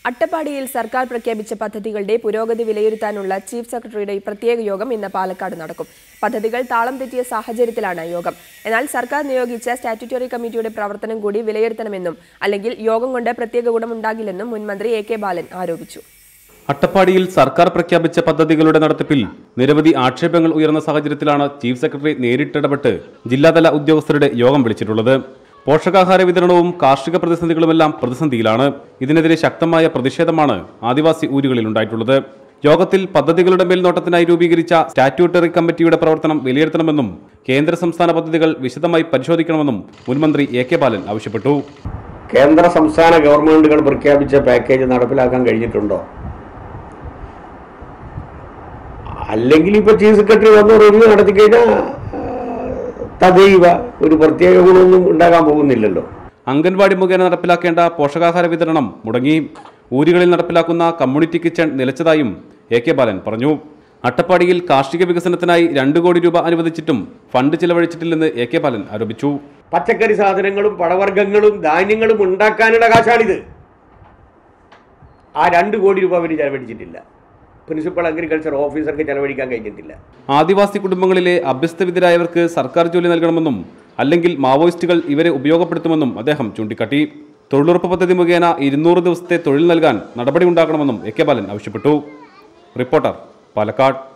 അട്ടപ്പാടിയിൽ സർക്കാർ പ്രഖ്യാപിച്ച പദ്ധതികളുടെ പുരോഗതി വിലയിരുത്താനുള്ള ചീഫ് സെക്രട്ടറിയുടെ പ്രത്യേക യോഗം ഇന്ന് പാലക്കാട് നടക്കും പദ്ധതികൾ താളം തെറ്റിയ സാഹചര്യത്തിലാണ് യോഗം എന്നാൽ സർക്കാർ നിയോഗിച്ച സ്റ്റാറ്റ്യൂട്ടറി കമ്മിറ്റിയുടെ പ്രവർത്തനം കൂടി വിലയിരുത്തണമെന്നും അല്ലെങ്കിൽ യോഗം കൊണ്ട് പ്രത്യേക ഗുണമുണ്ടാകില്ലെന്നും മുൻമന്ത്രി എ കെ ബാലൻ ആരോപിച്ചു അട്ടപ്പാടിയിൽ സർക്കാർ പ്രഖ്യാപിച്ച പദ്ധതികളുടെ നടത്തിപ്പിൽ നിരവധി ആക്ഷേപങ്ങൾ ഉയർന്ന സാഹചര്യത്തിലാണ് ചീഫ് സെക്രട്ടറി നേരിട്ടിടപെട്ട് ജില്ലാതല ഉദ്യോഗസ്ഥരുടെ യോഗം വിളിച്ചിട്ടുള്ളത് പോഷകാഹാര വിതരണവും കാർഷിക പ്രതിസന്ധികളുമെല്ലാം പ്രതിസന്ധിയിലാണ് ഇതിനെതിരെ ശക്തമായ പ്രതിഷേധമാണ് ആദിവാസി ഊരുകളിൽ ഉണ്ടായിട്ടുള്ളത് യോഗത്തിൽ പദ്ധതികളുടെ മേൽനോട്ടത്തിനായി രൂപീകരിച്ച സ്റ്റാറ്റ്യൂട്ടറി കമ്മിറ്റിയുടെ പ്രവർത്തനം വിലയിരുത്തണമെന്നും കേന്ദ്ര സംസ്ഥാന പദ്ധതികൾ വിശദമായി പരിശോധിക്കണമെന്നും മുൻമന്ത്രി എ കെ ബാലൻ ആവശ്യപ്പെട്ടു കേന്ദ്ര സംസ്ഥാന ഗവൺമെന്റുകൾ പ്രഖ്യാപിച്ച പാക്കേജ് നടപ്പിലാക്കാൻ കഴിഞ്ഞിട്ടുണ്ടോ അല്ലെങ്കിൽ ഇപ്പൊ ചീഫ് സെക്രട്ടറി വന്ന് റിവ്യൂ നടത്തി കഴിഞ്ഞാൽ തദൈവ ഒരു പ്രത്യേക ഗുണമൊന്നും ഉണ്ടാകാൻ പോകുന്നില്ലല്ലോ അംഗൻവാടി മുഖേന നടപ്പിലാക്കേണ്ട പോഷകാഹാര വിതരണം മുടങ്ങി ഊരുകളിൽ നടപ്പിലാക്കുന്ന കമ്മ്യൂണിറ്റി കിച്ചൺ നിലച്ചതായും എ കെ ബാലൻ പറഞ്ഞു അട്ടപ്പാടിയിൽ കാർഷിക വികസനത്തിനായി രണ്ട് കോടി രൂപ അനുവദിച്ചിട്ടും ഫണ്ട് ചിലവഴിച്ചിട്ടില്ലെന്ന് എ കെ ബാലൻ ആരോപിച്ചു പച്ചക്കറി സാധനങ്ങളും പഴവർഗ്ഗങ്ങളും ധാന്യങ്ങളും ഉണ്ടാക്കാനുള്ള കാശാണിത് ആ രണ്ട് കോടി രൂപ അവർ ചെലവഴിച്ചിട്ടില്ല പ്രിൻസിപ്പൽ അഗ്രികൾച്ചർ ഓഫീസർക്ക് ചെലവഴിക്കാൻ കഴിഞ്ഞിട്ടില്ല ആദിവാസി കുടുംബങ്ങളിലെ അഭ്യസ്തവിദ്യരായവർക്ക് സർക്കാർ ജോലി നൽകണമെന്നും അല്ലെങ്കിൽ മാവോയിസ്റ്റുകൾ ഇവരെ ഉപയോഗപ്പെടുത്തുമെന്നും അദ്ദേഹം ചൂണ്ടിക്കാട്ടി തൊഴിലുറപ്പ് പദ്ധതി മുഖേന ഇരുന്നൂറ് ദിവസത്തെ തൊഴിൽ നൽകാൻ നടപടി ഉണ്ടാക്കണമെന്നും എ കെ ബാലൻ ആവശ്യപ്പെട്ടു റിപ്പോർട്ടർ പാലക്കാട്